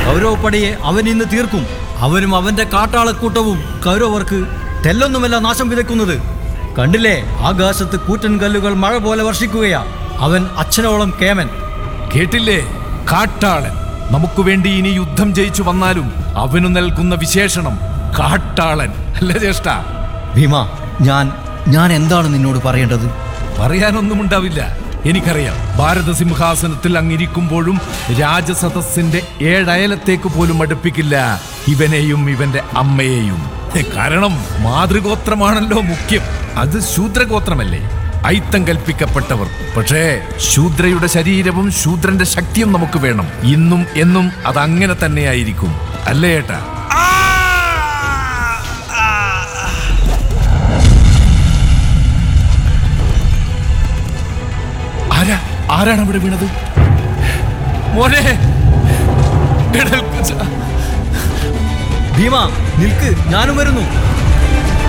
കൗരവപ്പടയെ അവൻ ഇന്ന് തീർക്കും അവനും അവന്റെ കാട്ടാളക്കൂട്ടവും കൗരവർക്ക് തെല്ലൊന്നുമല്ല നാശം വിതയ്ക്കുന്നത് കണ്ടില്ലേ ആകാശത്ത് കൂറ്റൻ കല്ലുകൾ മഴ പോലെ വർഷിക്കുകയാ അവൻ അച്ഛനോളം കേമൻ കേട്ടില്ലേ കാട്ടാളൻ നമുക്ക് വേണ്ടി ഇനി യുദ്ധം ജയിച്ചു വന്നാലും അവനു നൽകുന്ന വിശേഷണം കാട്ടാളൻ അല്ല ജ്യേഷ്ഠ ഭീമ ഞാൻ ഞാൻ എന്താണ് നിന്നോട് പറയേണ്ടത് പറയാനൊന്നും ഉണ്ടാവില്ല എനിക്കറിയാം ഭാരത സിംഹാസനത്തിൽ അങ്ങിരിക്കുമ്പോഴും രാജസദസ്സിന്റെ ഏഴയലത്തേക്ക് പോലും അടുപ്പിക്കില്ല ഇവനെയും ഇവന്റെ അമ്മയെയും കാരണം മാതൃഗോത്രമാണല്ലോ മുഖ്യം അത് ശൂദ്രഗോത്രമല്ലേ ഐത്തം കൽപ്പിക്കപ്പെട്ടവർ പക്ഷേ ശൂദ്രയുടെ ശരീരവും ശൂദ്രന്റെ ശക്തിയും നമുക്ക് വേണം ഇന്നും എന്നും അത് അങ്ങനെ തന്നെയായിരിക്കും അല്ലേ ഏട്ടാ ആരാ ആരാണ് അവിടെ വീണത് മോനെ ഗഡൽ കുച്ച. ഭീമ നിൽക്ക് ഞാനും വരുന്നു